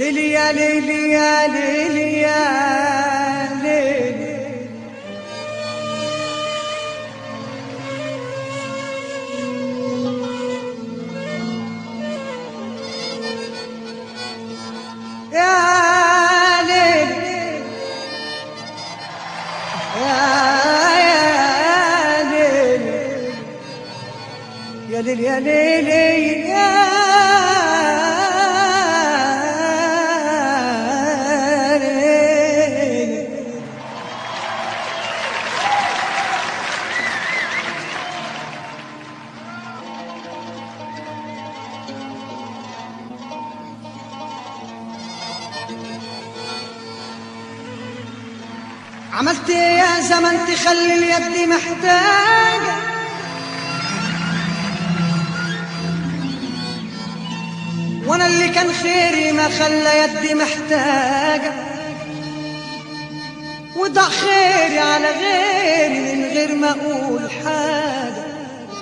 ليلي يا ليلي يا ليلي يا ليلي يا ليلي يا يا ليلي يا ليلي يا ليلي يا ليلي عملت إيه يا زمن تخلي اليد محتاجة وانا اللي كان خيري ما خلى يدي محتاجة وضع خيري على غيري من غير ما اقول حاجة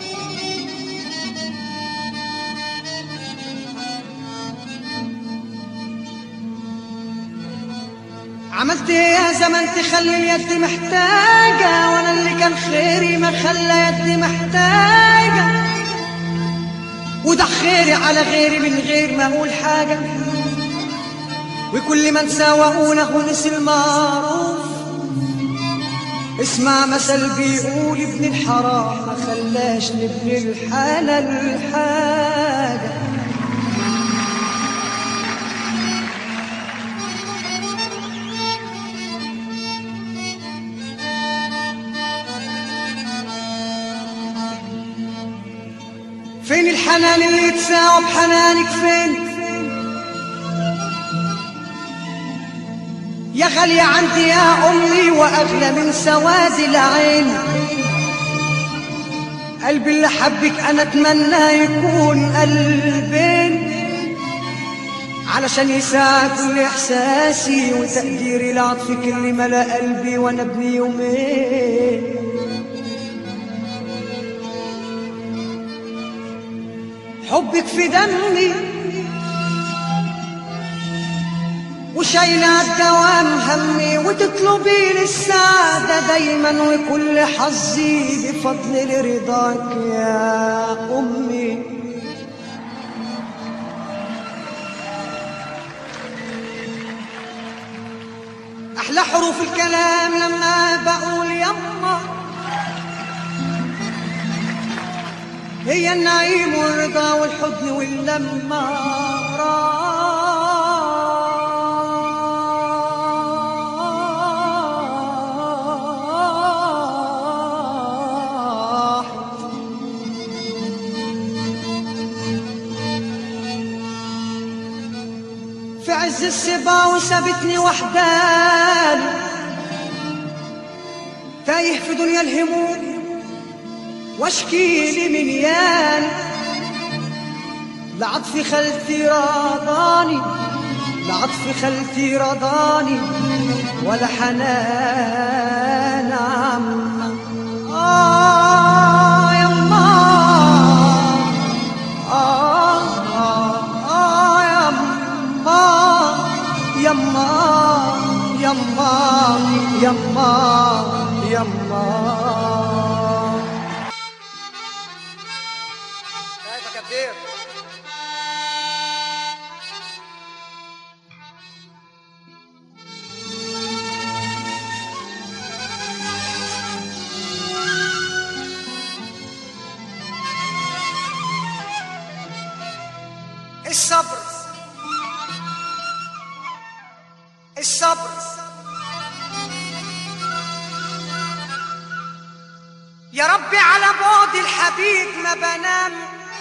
عملت ايه يا زمن تخلي اليد محتاجة وانا اللي كان خيري ما خلى يدي محتاجة وده خيري على غيري من غير ما اقول حاجة وكل من ساوونه نسي المعروف اسمع مثل بيقول ابن الحرام ما خلاش لابن الحلال حاجة فين الحنان اللي يتساوى بحنانك فين يا غالية عندي يا أمي وأغلى من سواد العين قلبي اللي حبك أنا أتمنى يكون قلبين علشان يساعد كل إحساسي وتقديري لعطفك اللي ملا قلبي وأنا ابني يومين حبك في دمي وشايلة الدوام همي وتطلبي لي السعادة دايما وكل حظي بفضل لرضاك يا أمي أحلى حروف الكلام لما بقول يما هي النعيم والرضا والحضن واللمة راحت في عز السبا وسابتني وحداني تايه في دنيا الهموم واشكي لي من ياني لعطف خلتي رضاني لعطف خلتي رضاني ولا حنان عما آه يما آه آه آه يما يما يما يما يما شايفك يا بدير الصبر الصبر يا ربي على بعد الحبيب ما بنام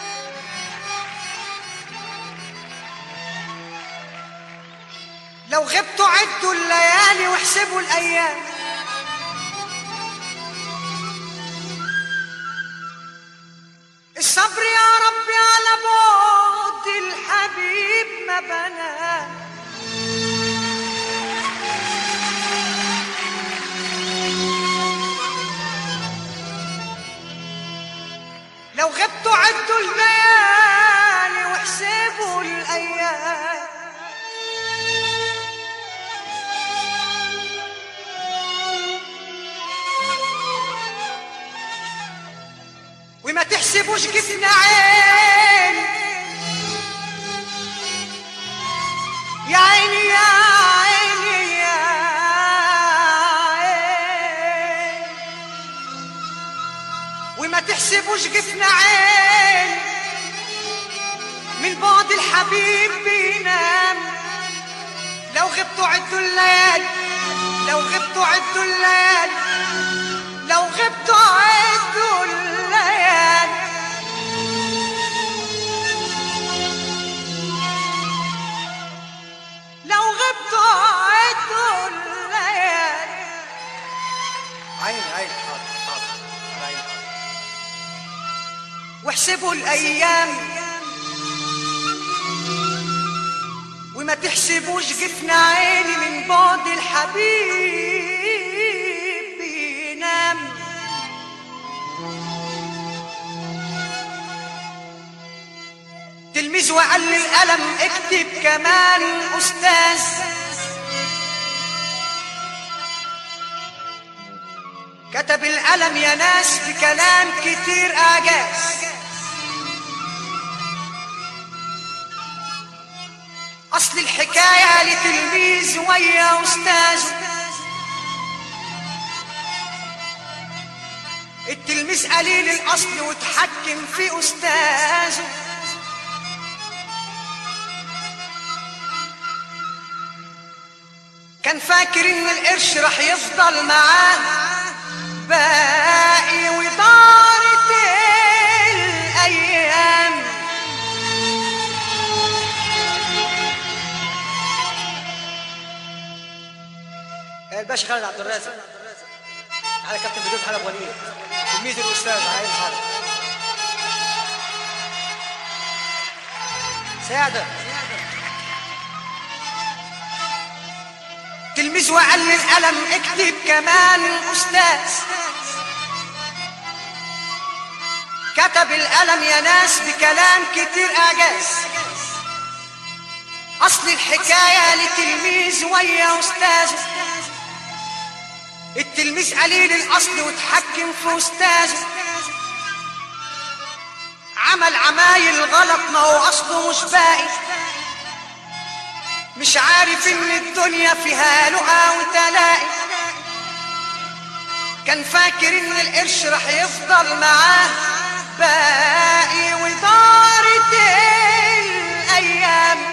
لو غبتوا عدوا الليالي واحسبوا الايام الصبر يا ربي على بعد الحبيب ما بنام لو غبتوا عدوا الليالي واحسبوا الايام تحسبوش جبنا عين يا عيني يا عيني يا عيني وما تحسبوش جفنا عين من بعد الحبيب بينام لو غبتوا عدوا الليالي لو غبتوا عدوا الليالي لو غبتوا عدوا الليالي لو غبتوا عدوا الليالي عين عين حاضر حاضر على عين حاضر واحسبوا الايام وما تحسبوش جفنا عيني من بعد الحبيب بينام تلميذ وقال القلم اكتب كمان استاذ كتب القلم يا ناس بكلام كتير اعجاز اصل الحكايه لتلميذ ويا استاذ التلميذ قليل الاصل وتحكم في استاذه كان فاكر ان القرش راح يفضل معاه باقي ودارت الايام الباشا خالد عبد الرازق على كابتن بدوس حلب وليد تلميذ الاستاذ على عين حاضر ساعدة تلميذ وقال القلم اكتب كمان الاستاذ كتب القلم يا ناس بكلام كتير اعجاز اصل الحكايه لتلميذ ويا استاذ التلميذ قليل الاصل وتحكم في استاذه عمل عمايل غلط ما هو اصله مش باقي مش عارف ان الدنيا فيها لقا وتلاقي كان فاكر ان القرش راح يفضل معاه باقي ودارت الايام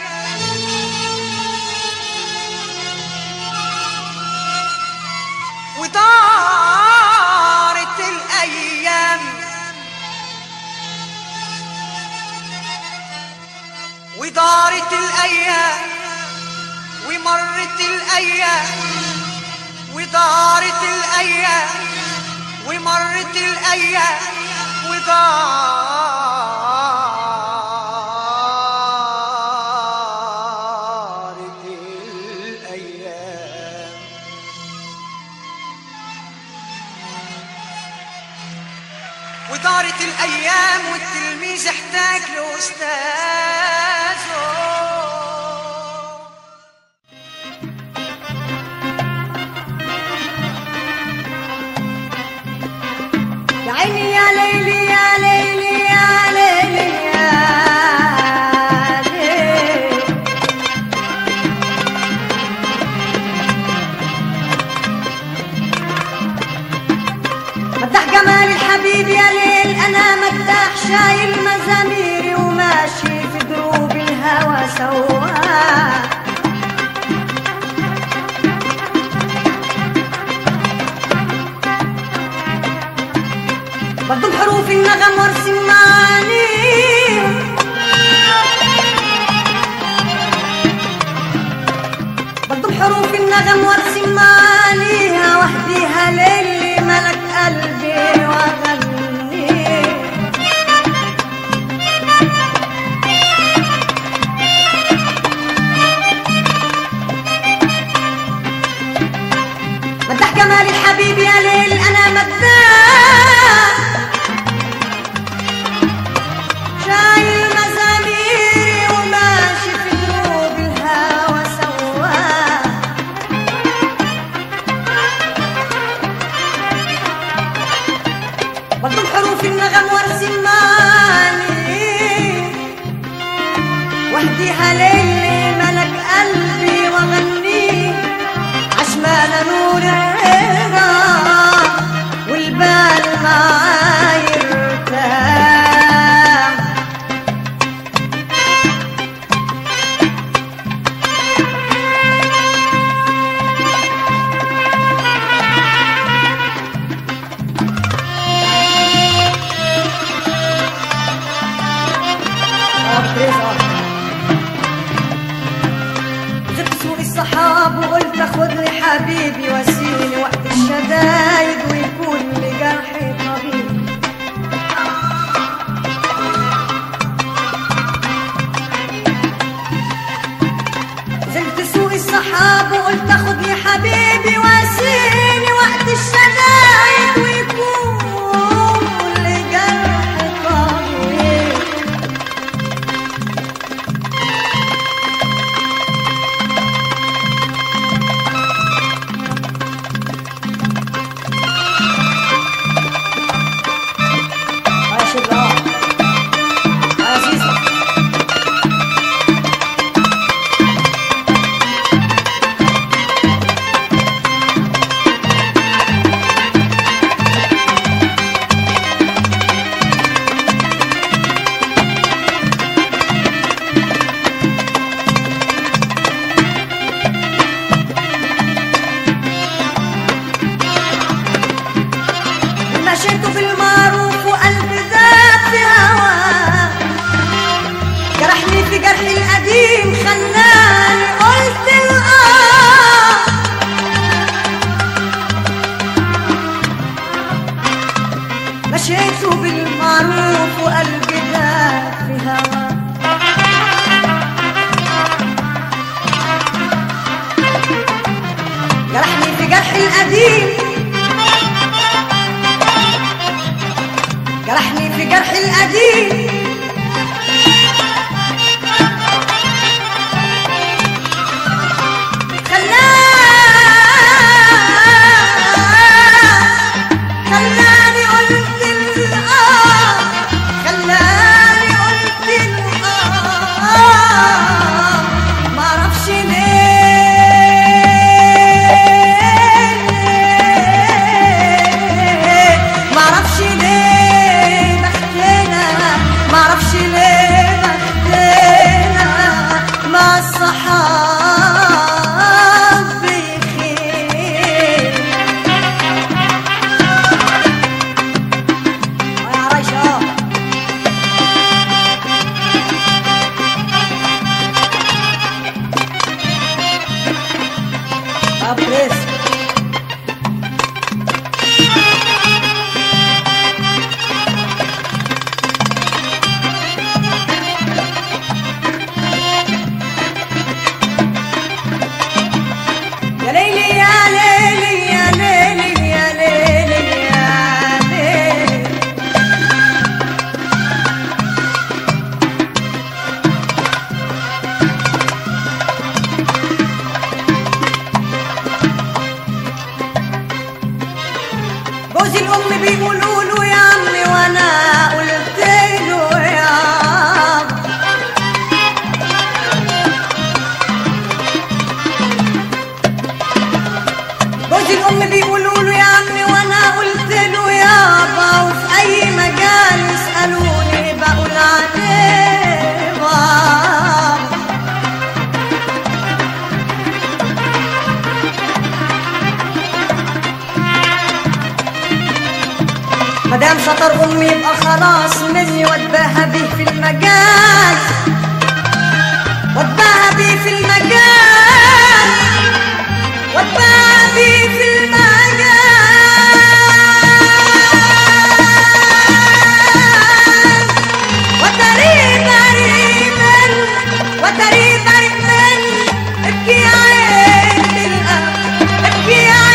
ودارت الايام ودارت الايام ومرت الايام ودارت الايام ومرت الايام ودارت الايام ودارت الايام والتلميذ احتاج لاستاذه يا عيني يا ليلي يا ليلي يا ليلي يا ليلي مدح جمال الحبيب يا ليل انا مدح شايل مزاميري وماشي في دروب الهوى سواح بضم حروف النغم وارسم معانيها بضم حروف النغم وارسم معانيها واهديها للي ملك قلبي واغنيها مدح جمال الحبيب يا ليل انا مداح شايل مزاميري وماشي في دروب الهوى سواح بضم حروف النغم وارسم معانيها فيها ليل ملك قلبي واغنيه عشمان نور الرضا والبال معاي يرتاح زرت سوق الصحاب وقلت اخد لي حبيبي واسيني وقت الشدايد ويكون لي جرحي طبيب نزلت سوق الصحاب وقلت اخد لي حبيبي واسيني وقت الشدايد ويكون لي جرح طبيب ماشي الله عزيزة مشيت بالمعروف وقلبي ذاب في هواه جرحني في جرحي القديم خلاني قلت الآه مشيت بالمعروف وقلبي ذاب في هواه جرحني في جرحي القديم جرحني في جرحي القديم خلاني خلاني قلت الآه خلاني قلت الآه معرفش ليه معرفش ليه بختنا معرفش ليه بختنا مع الصحاب بخير يا ريشة أبرز يا ليلي يا ليلي يا ليلي يا ليلي يا ليلي جوز الأم بيقولوا له يا عمي وأنا قلت له يا عم جوز الأم بيقولوا له يا عمي وأنا قلت له يابا وفي أي مجال يسألوني بقول عليه بابا مدام شطر امي يبقى خلاص مني واتباهى بيه في المجال واتباهى بيه في المجال واتباهى بيه في المجال وتري بريء من وتري بريء من ابكي يا عين بالقلب ابكي يا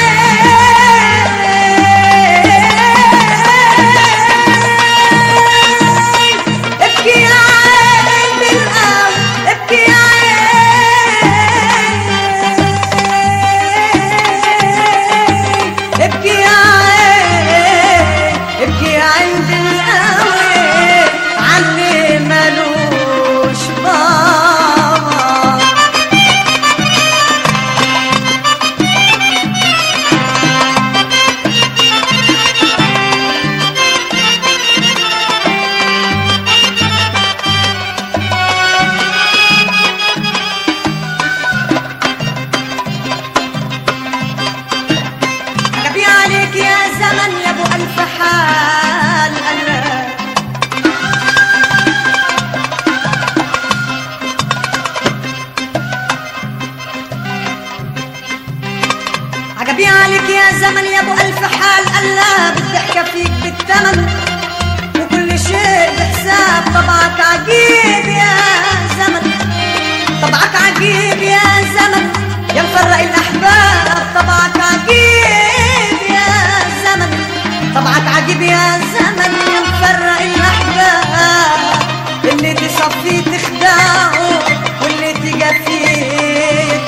عين ابكي يا عين بالقلب ابكي يا بالثمن وكل شيء بحساب طبعك عجيب يا زمن طبعك عجيب يا زمن يا مفرق الأحباب طبعك عجيب يا زمن طبعك عجيب يا زمن يا مفرق الأحباب اللي تصفيه تخدعه واللي تجفيه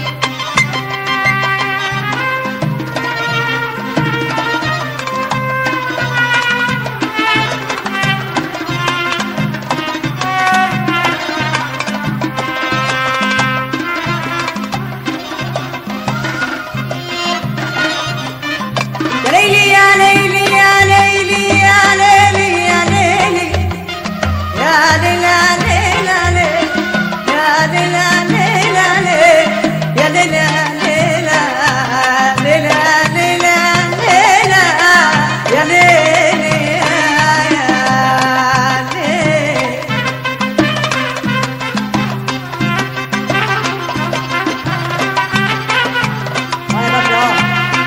يا ليلي يا ليلي يا ليلي يا ليلي يا ليلي يا ليلي يا ليلي يا ليلي يا ليلي يا ليلي يا ليلي يا ليلي يا ليلي يا ليلي يا بدر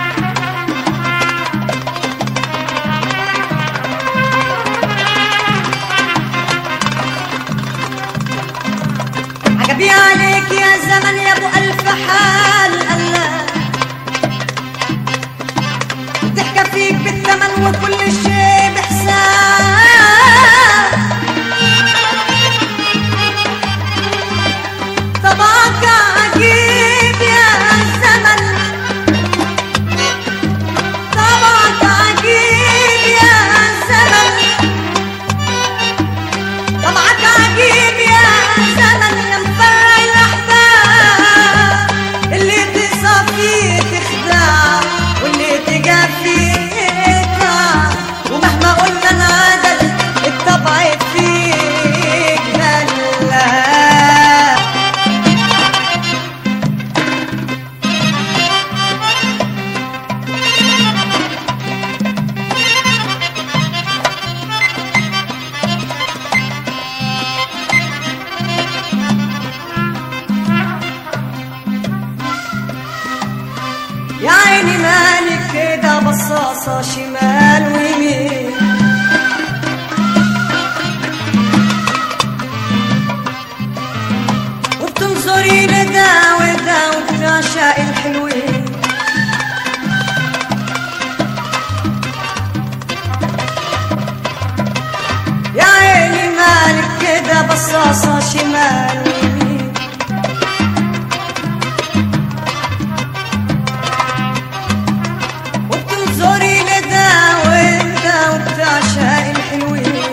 عجبي عليك يا زمن يا ابو الف حال الله بتحكى فيك بالثمن وكل شيء بحساب طبعك عجيب يا زمن طبعك عجيب يا زمن طبعك عجيب يا زمن يا مفرق الأحباب اللي تصفيه تخدع واللي تجافيه يقطع ومهما قلنا انعدل الطبع فيك هلا يا عيني مالك كده بصاصة شمال ويمين وبتنظري لده وده وبتعشق الحلوين يا عيني مالك كده بصاصة شمال ويمين وبتنظري لده وده وبتعشق الحلوين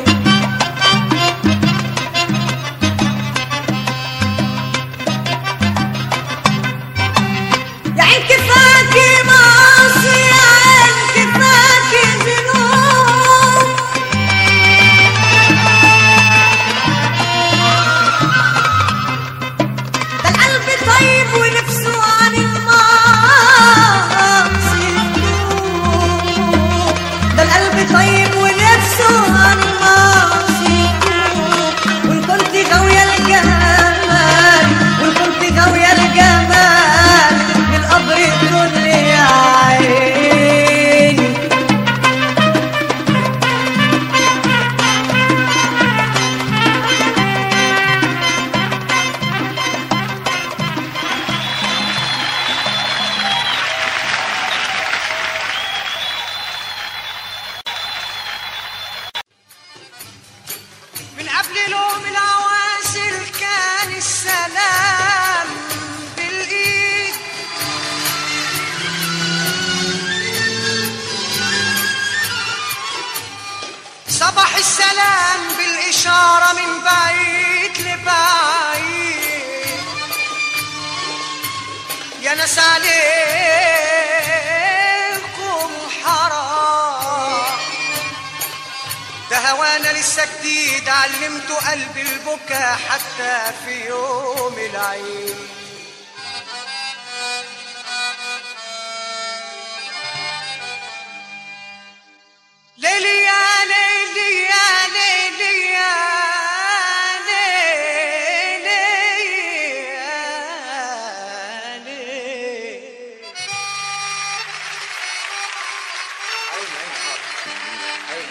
يا عين كفاكي معاصي يا عين كفاكي ذنوب ده القلب طيب ونفسه عن المعاصي يتوب. ده القلب طيب ونفسه عن المعاصي يتوب. وان كنت غاوية الجمال وان كنت غاوية الجمال للقبر تقول يا عيني من قبل لوم العوازل كان السلام بالايد صباح السلام بالإشارة من بعيد لبعيد يا ناس عليكم حرام ده هوانا لسه جديد علمته قلب البكا حتى في يوم العيد ليلي يا ليلي يا ليلي يا ليلي يا ليلي عيني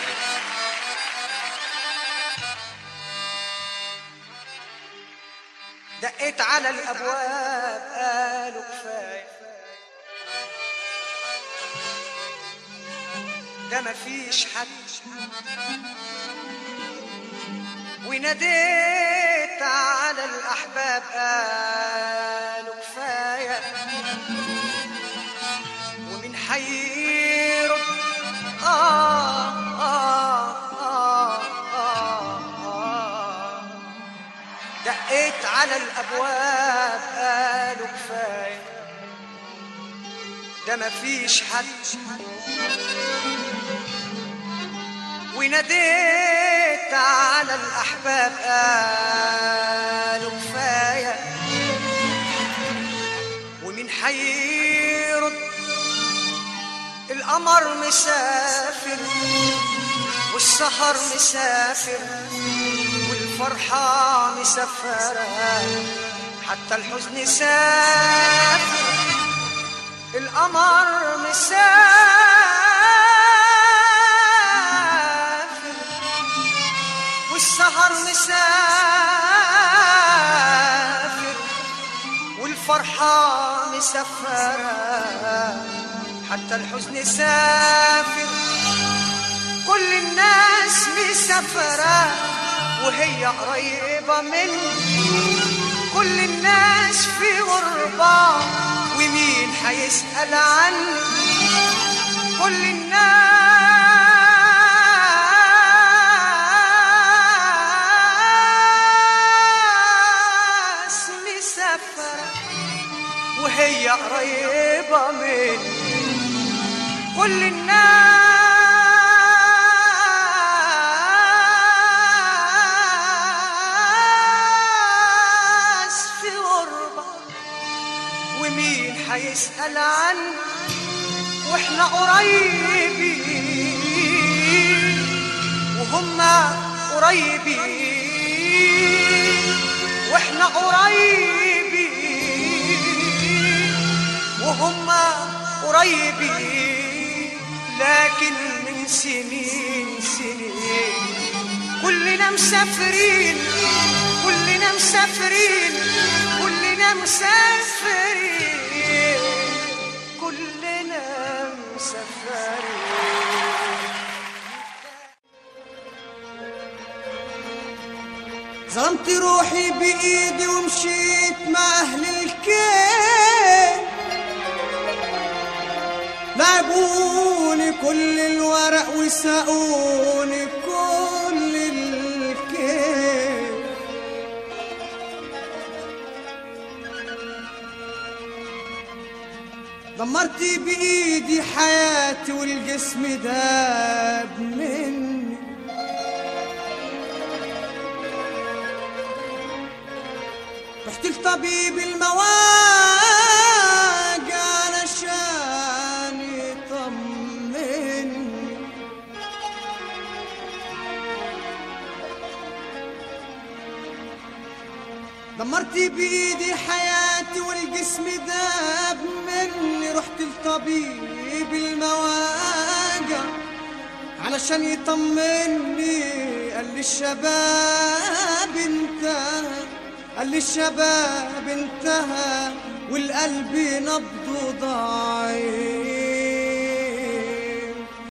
دقيت على الابواب قالوا كفايه ده مفيش حد وناديت على الاحباب قالوا كفايه ومن حيرد آه آه آه آه آه دقيت على الأبواب قالوا كفاية ده مفيش حد وناديت على الأحباب قالوا كفاية ومن حيرد القمر مسافر والسهر مسافر والفرحة مسافرة حتى الحزن سافر القمر مسافر والسهر مسافر والفرحة مسافرة حتى الحزن سافر كل الناس مسافرة وهي قريبة مني كل الناس في غربة ومين هيسأل عني كل الناس مسافرة وهي قريبة مني كل الناس في غربة ومين حيسأل عني واحنا قريبين وهم قريبين واحنا قريبين وهم قريبين لكن من سنين سنين كلنا مسافرين كلنا مسافرين كلنا مسافرين كلنا مسافرين ظلمت روحي بإيدي ومشيت مع أهل الكيل لعبوني كل الورق وساقوني كل الكيل دمرت بإيدي حياتي والجسم داب مني رحت لطبيب المواجع علشان يطمني دمرت بإيدي حياتي والجسم داب مني رحت لطبيب المواجع علشان يطمني قال لي الشباب انتهى قال لي الشباب انتهى والقلب نبضه ضعيف